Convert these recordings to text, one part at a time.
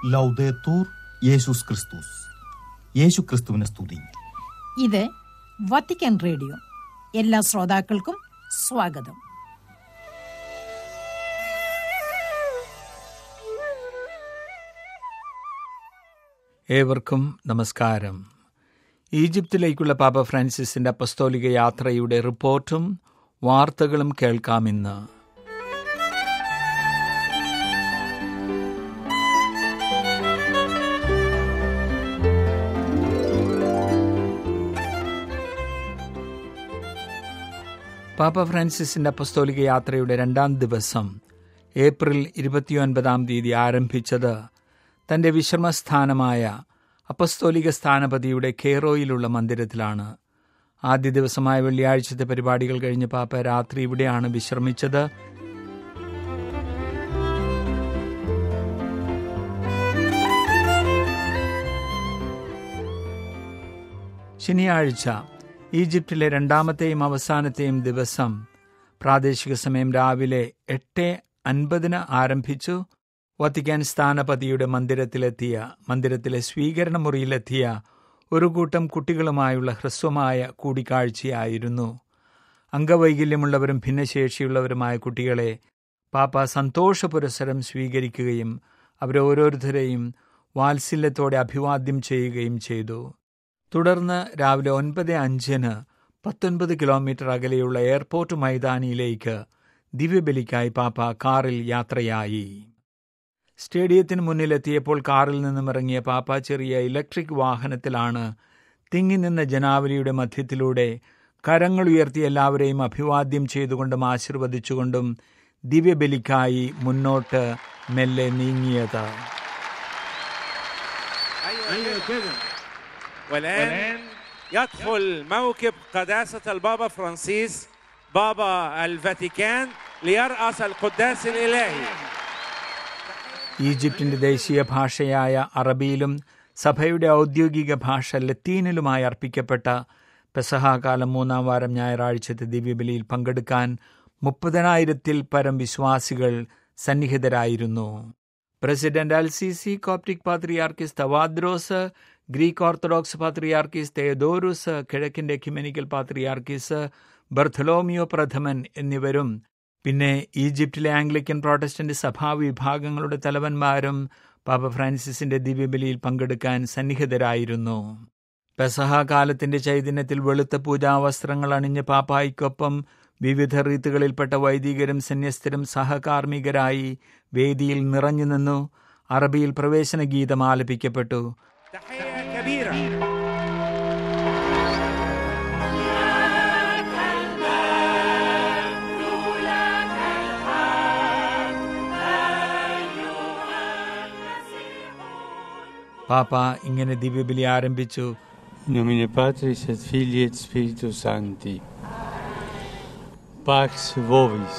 ലൗദേത്തൂർ യേശുസ് ക്രിസ്തുസ് യേശു ക്രിസ്തുവിനെ സ്തുതി ഇത് വത്തിക്കാൻ റേഡിയോ എല്ലാ ശ്രോതാക്കൾക്കും സ്വാഗതം ഏവർക്കും നമസ്കാരം ഈജിപ്തിലേക്കുള്ള പാപ്പ ഫ്രാൻസിസിന്റെ അപ്പസ്തോലിക യാത്രയുടെ റിപ്പോർട്ടും വാർത്തകളും കേൾക്കാമിന്ന് പാപ്പ ഫ്രാൻസിസിന്റെ അപ്പസ്തോലിക യാത്രയുടെ രണ്ടാം ദിവസം ഏപ്രിൽ ഇരുപത്തിയൊൻപതാം തീയതി ആരംഭിച്ചത് തന്റെ വിശ്രമസ്ഥാനമായ അപ്പസ്തോലിക സ്ഥാനപതിയുടെ കേറോയിലുള്ള മന്ദിരത്തിലാണ് ആദ്യ ദിവസമായ വെള്ളിയാഴ്ചത്തെ പരിപാടികൾ കഴിഞ്ഞ് പാപ്പ രാത്രി ഇവിടെയാണ് വിശ്രമിച്ചത് ശനിയാഴ്ച ഈജിപ്തിലെ രണ്ടാമത്തെയും അവസാനത്തെയും ദിവസം പ്രാദേശിക സമയം രാവിലെ എട്ട് അൻപതിന് ആരംഭിച്ചു വത്തിക്കാൻ സ്ഥാനപതിയുടെ മന്ദിരത്തിലെത്തിയ മന്ദിരത്തിലെ സ്വീകരണ മുറിയിലെത്തിയ ഒരു കൂട്ടം കുട്ടികളുമായുള്ള ഹ്രസ്വമായ കൂടിക്കാഴ്ചയായിരുന്നു അംഗവൈകല്യമുള്ളവരും ഭിന്നശേഷിയുള്ളവരുമായ കുട്ടികളെ പാപ്പ സന്തോഷ പുരസരം സ്വീകരിക്കുകയും അവരോരോരുത്തരെയും വാത്സല്യത്തോടെ അഭിവാദ്യം ചെയ്യുകയും ചെയ്തു തുടർന്ന് രാവിലെ ഒൻപത് അഞ്ചിന് പത്തൊൻപത് കിലോമീറ്റർ അകലെയുള്ള എയർപോർട്ട് മൈതാനിയിലേക്ക് ദിവ്യബലിക്കായി പാപ്പ കാറിൽ യാത്രയായി സ്റ്റേഡിയത്തിന് മുന്നിലെത്തിയപ്പോൾ കാറിൽ നിന്നും ഇറങ്ങിയ പാപ്പ ചെറിയ ഇലക്ട്രിക് വാഹനത്തിലാണ് തിങ്ങി നിന്ന ജനാവലിയുടെ മധ്യത്തിലൂടെ കരങ്ങൾ ഉയർത്തി എല്ലാവരെയും അഭിവാദ്യം ചെയ്തുകൊണ്ടും ആശീർവദിച്ചുകൊണ്ടും ദിവ്യബലിക്കായി മുന്നോട്ട് മെല്ലെ നീങ്ങിയത് والآن يدخل موكب قداسة البابا فرانسيس بابا الفاتيكان ليرأس القداس الإلهي ഈജിപ്തിന്റെ ദേശീയ ഭാഷയായ അറബിയിലും സഭയുടെ ഔദ്യോഗിക ഭാഷ ലത്തീനിലുമായി അർപ്പിക്കപ്പെട്ട പെസഹാകാലം മൂന്നാം വാരം ഞായറാഴ്ചത്തെ ദിവ്യബലിയിൽ പങ്കെടുക്കാൻ മുപ്പതിനായിരത്തിൽ പരം വിശ്വാസികൾ സന്നിഹിതരായിരുന്നു president al Sisi Coptic പാത്രിയാർക്കിസ് തവാദ്രോസ് ഗ്രീക്ക് ഓർത്തഡോക്സ് പാത്രിയാർക്കിസ് തെയദോറുസ് കിഴക്കിന്റെ എക്യുമെനിക്കൽ പാത്രിയാർക്കിസ് ബർത്തലോമിയോ പ്രഥമൻ എന്നിവരും പിന്നെ ഈജിപ്തിലെ ആംഗ്ലിക്കൻ പ്രോട്ടസ്റ്റന്റ് സഭാ വിഭാഗങ്ങളുടെ തലവന്മാരും പാപ്പ ഫ്രാൻസിസിന്റെ ദിവ്യബലിയിൽ പങ്കെടുക്കാൻ സന്നിഹിതരായിരുന്നു പെസഹ കാലത്തിന്റെ ചൈതന്യത്തിൽ വെളുത്ത പൂജാവസ്ത്രങ്ങൾ അണിഞ്ഞ് പാപ്പായിക്കൊപ്പം വിവിധ റീത്തുകളിൽപ്പെട്ട വൈദികരും സന്യസ്തരും സഹകാർമ്മികരായി വേദിയിൽ നിറഞ്ഞു നിന്നു അറബിയിൽ പ്രവേശന ഗീതം ആലപിക്കപ്പെട്ടു تحية كبيرة പാപ്പ ഇങ്ങനെ ദിവ്യബലി ആരംഭിച്ചു In nomine Patris et Filii et Spiritus Sancti. Pax Vovis.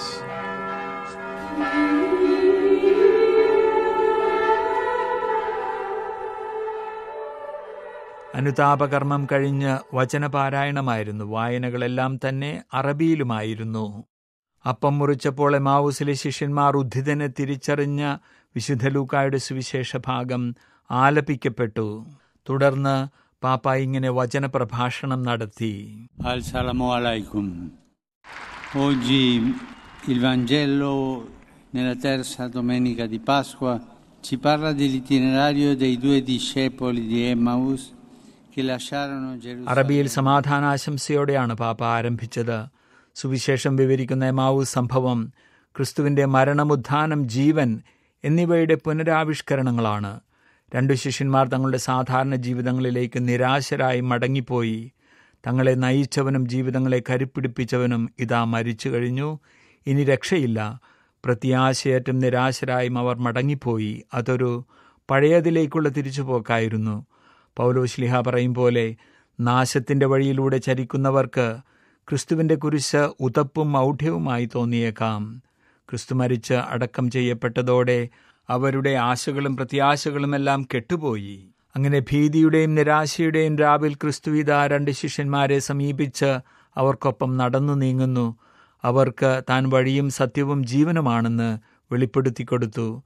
അനുതാപകർമ്മം കഴിഞ്ഞ് വചനപാരായണമായിരുന്നു വായനകളെല്ലാം തന്നെ അറബിയിലുമായിരുന്നു അപ്പം മുറിച്ചപ്പോൾ എമാവൂസിലെ ശിഷ്യന്മാർ ഉദ്ധിതനെ തിരിച്ചറിഞ്ഞ വിശുദ്ധ ലൂക്കായുടെ സുവിശേഷ ഭാഗം ആലപിക്കപ്പെട്ടു തുടർന്ന് പാപ്പ ഇങ്ങനെ വചനപ്രഭാഷണം നടത്തി Al Salamo Alaikum. Oggi il Vangelo nella terza domenica di Pasqua ci parla dell'itinerario dei due discepoli di Emmaus che lasciarono Gerusalemme. അറബിയിൽ സമാധാനാശംസയോടെയാണ് പാപ്പ ആരംഭിച്ചത് സുവിശേഷം വിവരിക്കുന്ന എമാവു സംഭവം ക്രിസ്തുവിന്റെ മരണമുത്ഥാനം ജീവൻ എന്നിവയുടെ പുനരാവിഷ്കരണങ്ങളാണ് രണ്ടു ശിഷ്യന്മാർ തങ്ങളുടെ സാധാരണ ജീവിതങ്ങളിലേക്ക് നിരാശരായി മടങ്ങിപ്പോയി തങ്ങളെ നയിച്ചവനും ജീവിതങ്ങളെ കരുപ്പിടിപ്പിച്ചവനും ഇതാ മരിച്ചു കഴിഞ്ഞു ഇനി രക്ഷയില്ല പ്രത്യാശയേറ്റം നിരാശരായും അവർ മടങ്ങിപ്പോയി അതൊരു പഴയതിലേക്കുള്ള തിരിച്ചുപോക്കായിരുന്നു പൗലോശ്ലിഹ പറയും പോലെ നാശത്തിന്റെ വഴിയിലൂടെ ചരിക്കുന്നവർക്ക് ക്രിസ്തുവിന്റെ കുരിശ് ഉതപ്പും മൗഢ്യവുമായി തോന്നിയേക്കാം ക്രിസ്തു മരിച്ച് അടക്കം ചെയ്യപ്പെട്ടതോടെ അവരുടെ ആശകളും പ്രത്യാശകളുമെല്ലാം കെട്ടുപോയി അങ്ങനെ ഭീതിയുടെയും നിരാശയുടെയും രാവിൽ ക്രിസ്തുവിത രണ്ട് ശിഷ്യന്മാരെ സമീപിച്ച് അവർക്കൊപ്പം നടന്നു നീങ്ങുന്നു അവർക്ക് താൻ വഴിയും സത്യവും ജീവനുമാണെന്ന് വെളിപ്പെടുത്തി കൊടുത്തു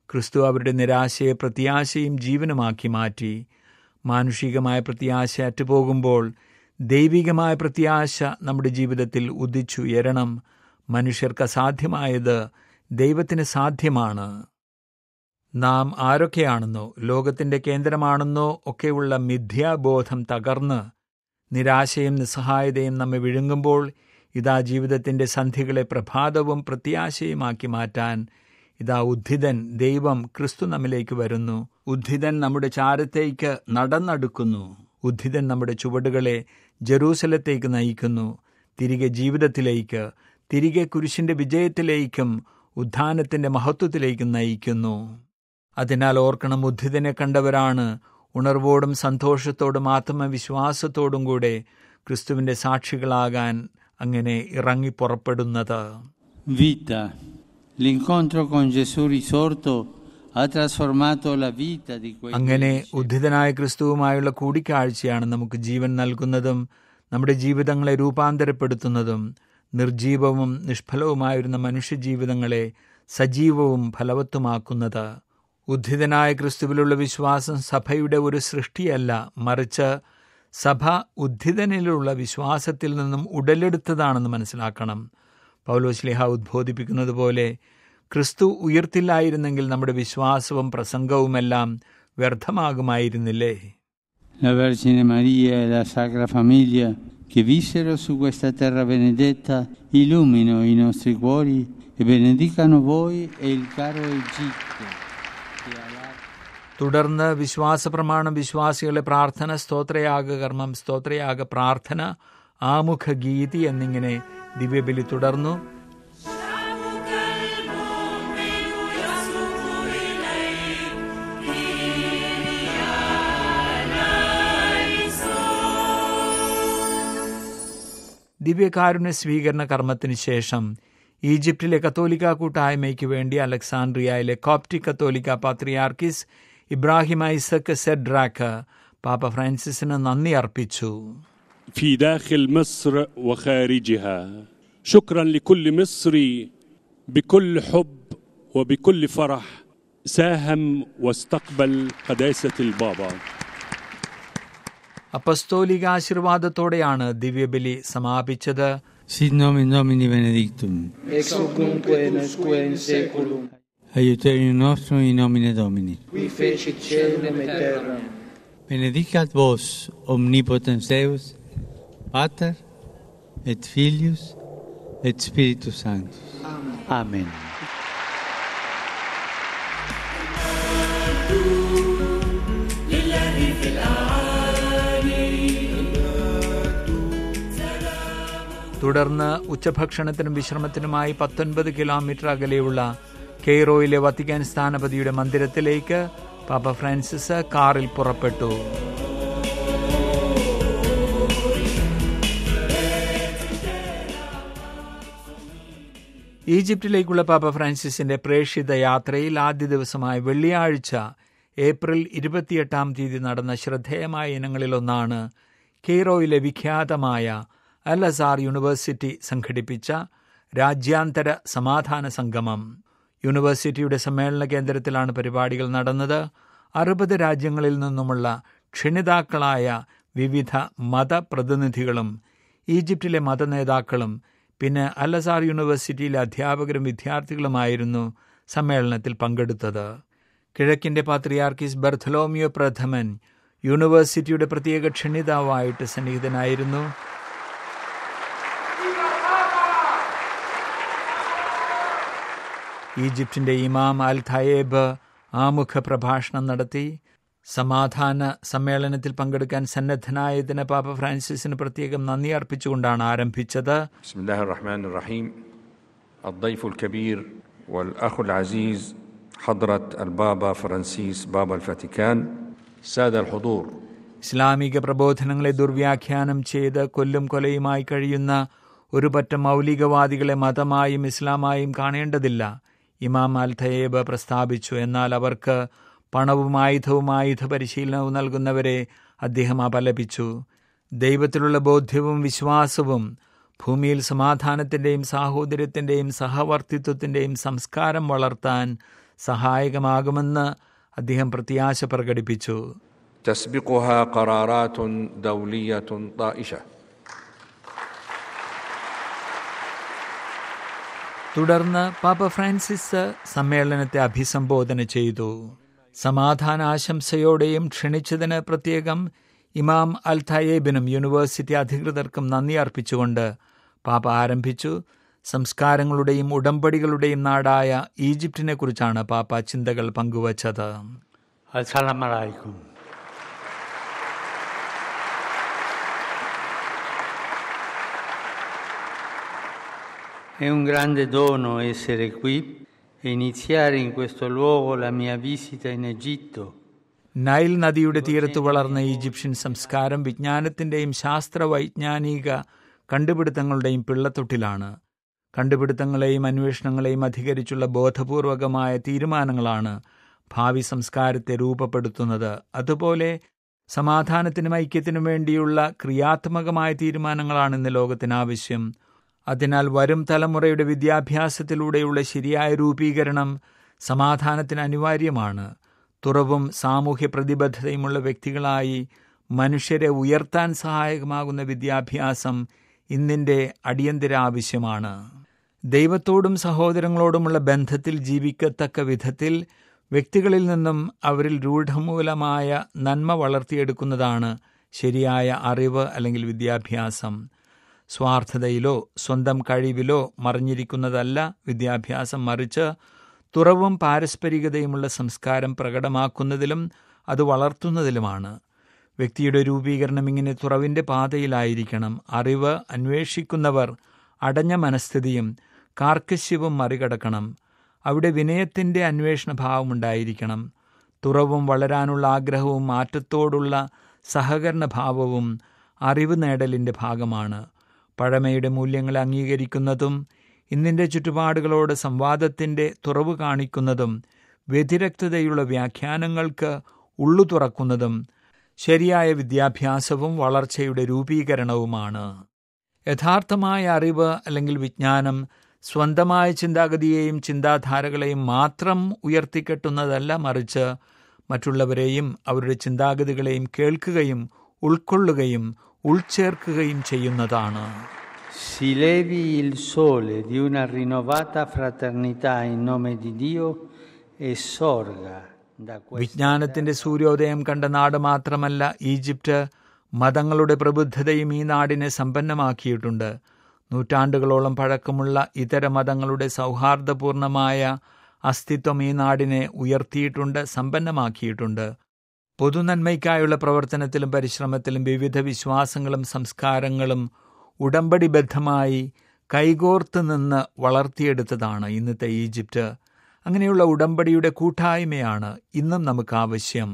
ക്രിസ്തു അവരുടെ നിരാശയെ പ്രത്യാശയും ജീവനുമാക്കി മാറ്റി മാനുഷികമായ പ്രത്യാശ അറ്റുപോകുമ്പോൾ ദൈവികമായ പ്രത്യാശ നമ്മുടെ ജീവിതത്തിൽ ഉദിച്ചുയരണം മനുഷ്യർക്ക് അസാധ്യമായത് ദൈവത്തിന് സാധ്യമാണ് നാം ആരൊക്കെയാണെന്നോ ലോകത്തിൻ്റെ കേന്ദ്രമാണെന്നോ ഒക്കെയുള്ള മിഥ്യാബോധം തകർന്ന് നിരാശയും നിസ്സഹായതയും നമ്മെ വിഴുങ്ങുമ്പോൾ ഇതാ ജീവിതത്തിൻ്റെ സന്ധികളെ പ്രഭാതവും പ്രത്യാശയുമാക്കി മാറ്റാൻ ഇതാ ഉദ്ധിതൻ ദൈവം ക്രിസ്തു നമ്മിലേക്ക് വരുന്നു ഉദ്ധിതൻ നമ്മുടെ ചാരത്തേക്ക് നടന്നടുക്കുന്നു ഉദ്ധിതൻ നമ്മുടെ ചുവടുകളെ ജെറൂസലത്തേക്ക് നയിക്കുന്നു തിരികെ ജീവിതത്തിലേക്ക് തിരികെ കുരിശിൻ്റെ വിജയത്തിലേക്കും ഉദ്ധാനത്തിൻ്റെ മഹത്വത്തിലേക്കും നയിക്കുന്നു അതിനാൽ ഓർക്കണം ഉദ്ധിതനെ കണ്ടവരാണ് ഉണർവോടും സന്തോഷത്തോടും ആത്മവിശ്വാസത്തോടും കൂടെ ക്രിസ്തുവിൻ്റെ സാക്ഷികളാകാൻ അങ്ങനെ ഇറങ്ങി പുറപ്പെടുന്നത് Vita. L'incontro con Gesù risorto ha trasformato la vita di quei അങ്ങനെ ഉദ്ധിതനായ ക്രിസ്തുവുമായുള്ള കൂടിക്കാഴ്ചയാണ് നമുക്ക് ജീവൻ നൽകുന്നതും നമ്മുടെ ജീവിതങ്ങളെ രൂപാന്തരപ്പെടുത്തുന്നതും നിർജീവവും നിഷ്ഫലവുമായിരുന്ന മനുഷ്യജീവിതങ്ങളെ സജീവവും ഫലവത്തുമാക്കുന്നത് ഉദ്ധിതനായ ക്രിസ്തുവിലുള്ള വിശ്വാസം സഭയുടെ ഒരു സൃഷ്ടിയല്ല മറിച്ച് സഭ ഉദ്ധിതനിലുള്ള വിശ്വാസത്തിൽ നിന്നും ഉടലെടുത്തതാണെന്ന് മനസ്സിലാക്കണം പൗലോസ്ലിഹ ഉദ്ബോധിപ്പിക്കുന്നത് പോലെ ക്രിസ്തു ഉയർത്തില്ലായിരുന്നെങ്കിൽ നമ്മുടെ വിശ്വാസവും പ്രസംഗവുമെല്ലാം വ്യർത്ഥമാകുമായിരുന്നില്ലേ La Vergine Maria e la Sacra Famiglia che vissero su questa terra benedetta illumino i nostri cuori e benedicano voi e il caro Egitto. che alla- തുടർന്ന് വിശ്വാസ പ്രമാണം വിശ്വാസികളെ പ്രാർത്ഥന സ്തോത്രയാഗ കർമ്മം സ്തോത്രയാഗ പ്രാർത്ഥന ആമുഖ ഗീതി എന്നിങ്ങനെ ദിവ്യബലി തുടർന്നു ദിവ്യകാരുണ്യ സ്വീകരണ കർമ്മത്തിന് ശേഷം ഈജിപ്തിലെ കത്തോലിക്ക കൂട്ടായ്മയ്ക്ക് വേണ്ടി അലക്സാണ്ട്രിയയിലെ കോപ്റ്റിക് കത്തോലിക്ക പാത്രിയാർക്കിസ് ഇബ്രാഹിം ഐസക് സെഡ്രാക്ക് പാപ്പ ഫ്രാൻസിസിന് നന്ദി അർപ്പിച്ചു في داخل مصر وخارجها شكرا لكل مصري بكل حب وبكل فرح ساهم واستقبل قداسة البابا അപ്പസ്തോലിക ആശീർവാദത്തോടെയാണ് ദിവ്യബലി സമാപിച്ചത് Sit nomen Domini benedictum. ex hoc nunc et usque in saeculum, Aiuterium nostrum in nomine Domini. qui fecit caelum et terram, Benedicat vos omnipotens Deus, Pater et Filius et Spiritus Sanctus. Amen. തുടർന്ന് ഉച്ചഭക്ഷണത്തിനും വിശ്രമത്തിനുമായി പത്തൊൻപത് kilometre അകലെയുള്ള കെയ്റോയിലെ Vatican സ്ഥാനപതിയുടെ മന്ദിരത്തിലേക്ക് പാപ്പ Francis കാറിൽ പുറപ്പെട്ടു ഈജിപ്തിലേക്കുള്ള പാപ്പ ഫ്രാൻസിസിന്റെ പ്രേക്ഷിത യാത്രയിൽ ആദ്യ ദിവസമായ വെള്ളിയാഴ്ച ഏപ്രിൽ ഇരുപത്തിയെട്ടാം തീയതി നടന്ന ശ്രദ്ധേയമായ ഇനങ്ങളിലൊന്നാണ് കെയ്റോയിലെ വിഖ്യാതമായ അൽ അസാർ യൂണിവേഴ്സിറ്റി സംഘടിപ്പിച്ച രാജ്യാന്തര സമാധാന സംഗമം യൂണിവേഴ്സിറ്റിയുടെ സമ്മേളന കേന്ദ്രത്തിലാണ് പരിപാടികൾ നടന്നത് അറുപത് രാജ്യങ്ങളിൽ നിന്നുമുള്ള ക്ഷണിതാക്കളായ വിവിധ മതപ്രതിനിധികളും ഈജിപ്തിലെ മതനേതാക്കളും പിന്നെ അലസാർ യൂണിവേഴ്സിറ്റിയിലെ അധ്യാപകരും വിദ്യാർത്ഥികളുമായിരുന്നു സമ്മേളനത്തിൽ പങ്കെടുത്തത് കിഴക്കിന്റെ പാത്രിയാർക്കിസ് ബർത്തലോമിയോ പ്രഥമൻ യൂണിവേഴ്സിറ്റിയുടെ പ്രത്യേക ക്ഷണിതാവായിട്ട് സന്നിഹിതനായിരുന്നു ഈജിപ്തിന്റെ ഇമാം അൽ ഖയേബ് ആമുഖ പ്രഭാഷണം നടത്തി സമാധാന സമ്മേളനത്തിൽ പങ്കെടുക്കാൻ സന്നദ്ധനായതിന് പാപ്പ ഫ്രാൻസിസിന് പ്രത്യേകം നന്ദി അർപ്പിച്ചുകൊണ്ടാണ് ആരംഭിച്ചത് بسم الله الرحمن الرحيم الضيف الكبير والأخ العزيز حضرة البابا فرانسيس بابا الفاتيكان سادة الحضور ഇസ്ലാമിക പ്രബോധനങ്ങളെ ദുർവ്യാഖ്യാനം ചെയ്ത് കൊല്ലും കൊലയുമായി കഴിയുന്ന ഒരു പറ്റം മൗലികവാദികളെ മതമായും ഇസ്ലാമായും കാണേണ്ടതില്ല ഇമാം അൽ ഥയേബ് പ്രസ്താവിച്ചു എന്നാൽ അവർക്ക് പണവും ആയുധവും ആയുധ പരിശീലനവും നൽകുന്നവരെ അദ്ദേഹം അപലപിച്ചു ദൈവത്തിലുള്ള ബോധ്യവും വിശ്വാസവും ഭൂമിയിൽ സമാധാനത്തിൻ്റെയും സാഹോദര്യത്തിൻ്റെയും സഹവർത്തിത്വത്തിൻ്റെയും സംസ്കാരം വളർത്താൻ സഹായകമാകുമെന്ന് അദ്ദേഹം പ്രത്യാശ പ്രകടിപ്പിച്ചു تسبقها قرارات دوليه طائشه തുടർന്ന് പാപ്പ ഫ്രാൻസിസ് സമ്മേളനത്തെ അഭിസംബോധന ചെയ്തു സമാധാന ആശംസയോടെയും ക്ഷണിച്ചതിന് പ്രത്യേകം ഇമാം അൽ തയേബിനും യൂണിവേഴ്സിറ്റി അധികൃതർക്കും നന്ദി അർപ്പിച്ചുകൊണ്ട് പാപ്പ ആരംഭിച്ചു സംസ്കാരങ്ങളുടെയും ഉടമ്പടികളുടെയും നാടായ ഈജിപ്തിനെ കുറിച്ചാണ് പാപ്പ ചിന്തകൾ പങ്കുവച്ചത് Assalamu alaikum. È un grande dono essere qui e iniziare in questo luogo la mia visita in Egitto. Nile നദിയുടെ തീരത്ത് വളർന്ന ഈജിപ്ഷ്യൻ സംസ്കാരം വിജ്ഞാനത്തിന്റെയും ശാസ്ത്ര വൈജ്ഞാനിക കണ്ടുപിടുത്തങ്ങളുടെയും പിള്ളത്തൊട്ടിലാണ് കണ്ടുപിടുത്തങ്ങളെയും അന്വേഷണങ്ങളെയും അധികരിച്ചുള്ള ബോധപൂർവകമായ തീരുമാനങ്ങളാണ് ഭാവി സംസ്കാരത്തെ രൂപപ്പെടുത്തുന്നത് അതുപോലെ സമാധാനത്തിനും ഐക്യത്തിനും വേണ്ടിയുള്ള ക്രിയാത്മകമായ തീരുമാനങ്ങളാണ് ഇന്ന് ലോകത്തിന് ആവശ്യം അതിനാൽ വരും തലമുറയുടെ വിദ്യാഭ്യാസത്തിലൂടെയുള്ള ശരിയായ രൂപീകരണം സമാധാനത്തിന് അനിവാര്യമാണ് തുറവും സാമൂഹ്യ പ്രതിബദ്ധതയുമുള്ള വ്യക്തികളായി മനുഷ്യരെ ഉയർത്താൻ സഹായകമാകുന്ന വിദ്യാഭ്യാസം ഇന്നിൻ്റെ അടിയന്തര ആവശ്യമാണ് ദൈവത്തോടും സഹോദരങ്ങളോടുമുള്ള ബന്ധത്തിൽ ജീവിക്കത്തക്ക വിധത്തിൽ വ്യക്തികളിൽ നിന്നും അവരിൽ രൂഢമൂലമായ നന്മ വളർത്തിയെടുക്കുന്നതാണ് ശരിയായ അറിവ് അല്ലെങ്കിൽ വിദ്യാഭ്യാസം സ്വാർത്ഥതയിലോ സ്വന്തം കഴിവിലോ മറിഞ്ഞിരിക്കുന്നതല്ല വിദ്യാഭ്യാസം മറിച്ച് തുറവും പാരസ്പരികതയുമുള്ള സംസ്കാരം പ്രകടമാക്കുന്നതിലും അത് വളർത്തുന്നതിലുമാണ് വ്യക്തിയുടെ രൂപീകരണം ഇങ്ങനെ തുറവിൻ്റെ പാതയിലായിരിക്കണം അറിവ് അന്വേഷിക്കുന്നവർ അടഞ്ഞ മനസ്ഥിതിയും കാർക്കശ്യവും മറികടക്കണം അവിടെ വിനയത്തിൻ്റെ അന്വേഷണ ഭാവമുണ്ടായിരിക്കണം തുറവും വളരാനുള്ള ആഗ്രഹവും മാറ്റത്തോടുള്ള സഹകരണ ഭാവവും അറിവ് നേടലിൻ്റെ ഭാഗമാണ് പഴമയുടെ മൂല്യങ്ങളെ അംഗീകരിക്കുന്നതും ഇന്നിൻ്റെ ചുറ്റുപാടുകളോട് സംവാദത്തിൻ്റെ തുറവ് കാണിക്കുന്നതും വ്യതിരക്തതയുള്ള വ്യാഖ്യാനങ്ങൾക്ക് ഉള്ളു തുറക്കുന്നതും ശരിയായ വിദ്യാഭ്യാസവും വളർച്ചയുടെ രൂപീകരണവുമാണ് യഥാർത്ഥമായ അറിവ് അല്ലെങ്കിൽ വിജ്ഞാനം സ്വന്തമായ ചിന്താഗതിയെയും ചിന്താധാരകളെയും മാത്രം ഉയർത്തിക്കെട്ടുന്നതല്ല മറിച്ച് മറ്റുള്ളവരെയും അവരുടെ ചിന്താഗതികളെയും കേൾക്കുകയും ഉൾക്കൊള്ളുകയും ഉൾച്ചേർക്കുകയും ചെയ്യുന്നതാണ് Si levi il sole di una rinnovata fraternità in nome di Dio e sorga da questa വിജ്ഞാനത്തിന്റെ സൂര്യോദയം കണ്ട നാട് മാത്രമല്ല ഈജിപ്റ്റ് മതങ്ങളുടെ പ്രബുദ്ധതയും ഈ നാടിനെ സമ്പന്നമാക്കിയിട്ടുണ്ട് നൂറ്റാണ്ടുകളോളം പഴക്കമുള്ള ഇതര മതങ്ങളുടെ സൗഹാർദ്ദപൂർണമായ അസ്തിത്വം ഈ നാടിനെ ഉയർത്തിയിട്ടുണ്ട് സമ്പന്നമാക്കിയിട്ടുണ്ട് പൊതുനന്മയ്ക്കായുള്ള പ്രവർത്തനത്തിലും പരിശ്രമത്തിലും വിവിധ വിശ്വാസങ്ങളും സംസ്കാരങ്ങളും ഉടമ്പടിബദ്ധമായി കൈകോർത്ത് നിന്ന് വളർത്തിയെടുത്തതാണ് ഇന്നത്തെ ഈജിപ്റ്റ് അങ്ങനെയുള്ള ഉടമ്പടിയുടെ കൂട്ടായ്മയാണ് ഇന്നും നമുക്ക് ആവശ്യം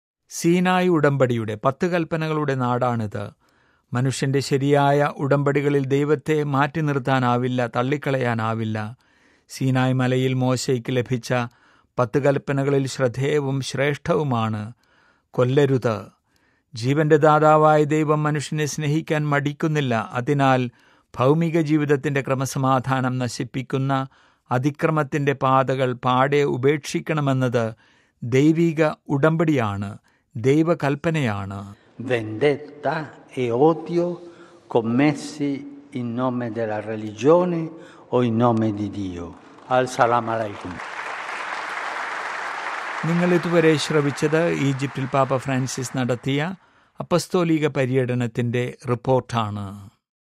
സീനായി ഉടമ്പടിയുടെ പത്ത് കൽപ്പനകളുടെ നാടാണിത് മനുഷ്യന്റെ ശരിയായ ഉടമ്പടികളിൽ ദൈവത്തെ മാറ്റി നിർത്താനാവില്ല തള്ളിക്കളയാനാവില്ല സീനായ് മലയിൽ മോശയ്ക്ക് ലഭിച്ച പത്ത് കൽപ്പനകളിൽ ശ്രദ്ധേയവും ശ്രേഷ്ഠവുമാണ് കൊല്ലരുത് ജീവന്റെ ദാതാവായ ദൈവം മനുഷ്യനെ സ്നേഹിക്കാൻ മടിക്കുന്നില്ല അതിനാൽ ഭൗമിക ജീവിതത്തിന്റെ ക്രമസമാധാനം നശിപ്പിക്കുന്ന അതിക്രമത്തിന്റെ പാതകൾ പാടെ ഉപേക്ഷിക്കണമെന്നത് ദൈവിക ഉടമ്പടിയാണ് ദൈവകൽപ്പനയാണ് vendetta e odio commessi in nome della religione o in nome di Dio. Al salam alaikum. നിങ്ങൾ ഇതുവരെ ശ്രവിച്ചത് ഈജിപ്തിൽ പാപ്പ ഫ്രാൻസിസ് നടത്തിയ അപ്പസ്തോലിക പര്യടനത്തിന്റെ റിപ്പോർട്ടാണ്